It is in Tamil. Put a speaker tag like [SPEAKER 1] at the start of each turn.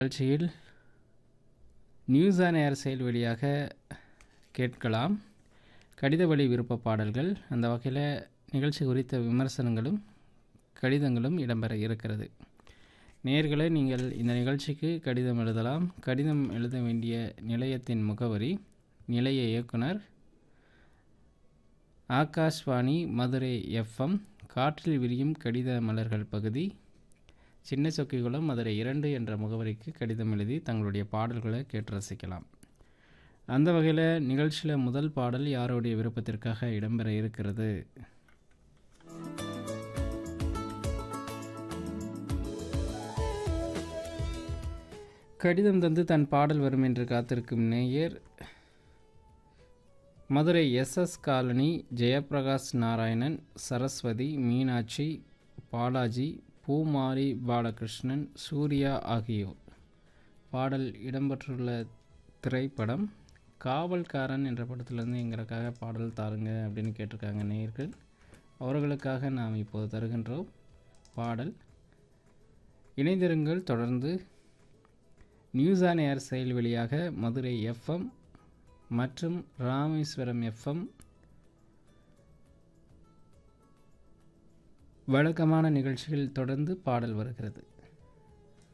[SPEAKER 1] நிகழ்ச்சியில் நியூஸ் ஆன் ஏர் செயல் வழியாக கேட்கலாம் கடித வழி விருப்ப பாடல்கள் அந்த வகையில் நிகழ்ச்சி குறித்த விமர்சனங்களும் கடிதங்களும் இடம்பெற இருக்கிறது நேர்களை நீங்கள் இந்த நிகழ்ச்சிக்கு கடிதம் எழுதலாம் கடிதம் எழுத வேண்டிய நிலையத்தின் முகவரி நிலைய இயக்குனர் ஆகாஷ்வாணி மதுரை எஃப்எம் காற்றில் விரியும் கடித மலர்கள் பகுதி சின்ன சொக்கிகுளம் மதுரை இரண்டு என்ற முகவரிக்கு கடிதம் எழுதி தங்களுடைய பாடல்களை கேட்டு ரசிக்கலாம் அந்த வகையில் நிகழ்ச்சியில் முதல் பாடல் யாருடைய விருப்பத்திற்காக இடம்பெற இருக்கிறது கடிதம் தந்து தன் பாடல் வரும் என்று காத்திருக்கும் நேயர் மதுரை எஸ்எஸ் காலனி ஜெயபிரகாஷ் நாராயணன் சரஸ்வதி மீனாட்சி பாலாஜி பூமாரி பாலகிருஷ்ணன் சூர்யா ஆகியோர் பாடல் இடம்பெற்றுள்ள திரைப்படம் காவல்காரன் என்ற படத்திலிருந்து எங்களுக்காக பாடல் தாருங்க அப்படின்னு கேட்டிருக்காங்க நேயர்கள் அவர்களுக்காக நாம் இப்போது தருகின்றோம் பாடல் இணைந்திருங்கள் தொடர்ந்து நியூஸ் ஆன் ஏர் செயல் வழியாக மதுரை எஃப்எம் மற்றும் ராமேஸ்வரம் எஃப்எம் வழக்கமான நிகழ்ச்சிகள் தொடர்ந்து பாடல் வருகிறது